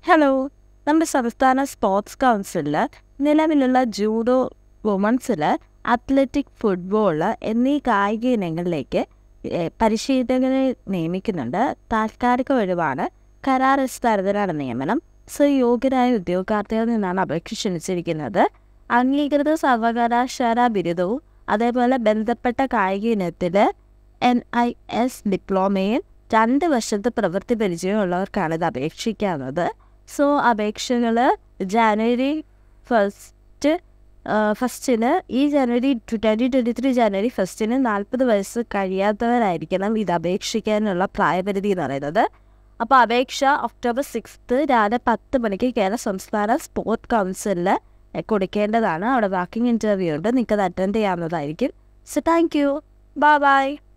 hello നമ്മുടെ സംസ്ഥാന sports കൗൺസിലിൽ നിലവിലുള്ള ജൂഡോ വുമൺസിൽ അത്ലറ്റിക് ഫുട്ബോൾ എന്നീ കായിക ഇനങ്ങളിലേക്ക് ഏ, പരിശീലകരെ നിയമിക്കുന്നുണ്ട് താൽക്കാലിക ഒഴിവാണ് കരാർ അടിസ്ഥാനത്തിലാണ് നിയമനം സ്വയോഗ്യരായ ഉദ്യോഗാർത്ഥികളിൽ നിന്നാണ് അപേക്ഷ ക്ഷണിച്ചിരിക്കുന്നത് അംഗീകൃത സർവകലാശാല ബിരുദവും അതേപോലെ ബന്ധപ്പെട്ട കായിക ഇനത്തിൽ എൻ ഐ എസ് ഡിപ്ലോമയും രണ്ട് വർഷത്തെ പ്രവൃത്തി പരിചയമുള്ളവർക്കാണ് ഇത് അപേക്ഷിക്കാവുന്നത് സോ അപേക്ഷകൾ ജാനുവരി ഫസ്റ്റ് ഫസ്റ്റിന് ഈ ജനുവരി ട്വൻറ്റി ട്വൻറ്റി ത്രീ ജനുവരി ഫസ്റ്റിന് നാൽപ്പത് വയസ്സ് കഴിയാത്തവരായിരിക്കണം ഇത് അപേക്ഷിക്കാനുള്ള പ്രായപരിധി എന്ന് പറയുന്നത് അപ്പോൾ അപേക്ഷ ഒക്ടോബർ സിക്സ്ത്ത് രാവിലെ പത്ത് മണിക്ക് കേരള സംസ്ഥാന സ്പോർട്സ് കൗൺസിലിൽ കൊടുക്കേണ്ടതാണ് അവിടെ വാക്കിംഗ് ഇൻ്റർവ്യൂ ഉണ്ട് നിങ്ങൾക്ക് അത് അറ്റൻഡ് ചെയ്യാവുന്നതായിരിക്കും so thank you bye by